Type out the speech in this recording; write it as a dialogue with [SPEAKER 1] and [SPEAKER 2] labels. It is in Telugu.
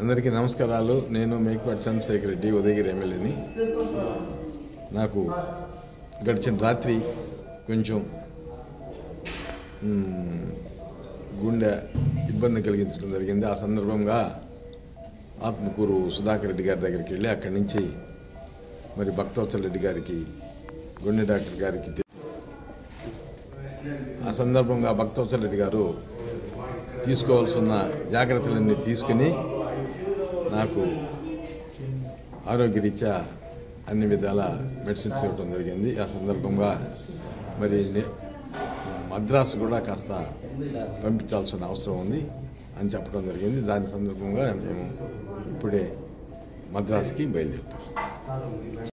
[SPEAKER 1] అందరికీ నమస్కారాలు నేను మేకపాటి చంద్రశేఖర్ రెడ్డి ఉదయగిరి ఎమ్మెల్యేని నాకు గడిచిన రాత్రి కొంచెం మ్, గుండె ఇబ్బంది కలిగించడం జరిగింది ఆ సందర్భంగా ఆత్మకూరు సుధాకర్ రెడ్డి గారి దగ్గరికి వెళ్ళి అక్కడి నుంచి మరి భక్తవత్సల రెడ్డి గారికి గుండె డాక్టర్ గారికి తె- ఆ సందర్భంగా భక్తవత్సల రెడ్డి గారు తీసుకోవాల్సిన జాగ్రత్తలన్నీ తీసుకుని నాకు ఆరోగ్యరీత్యా అన్ని విధాల మెడిసిన్స్ ఇవ్వడం జరిగింది ఆ సందర్భంగా మరి నే- మద్రాసు కూడా కాస్త పంపించాల్సిన అవసరం ఉంది అని చెప్పడం జరిగింది దాని సందర్భంగా మేము ఇప్పుడే మద్రాసుకి బయలుదేరుతాం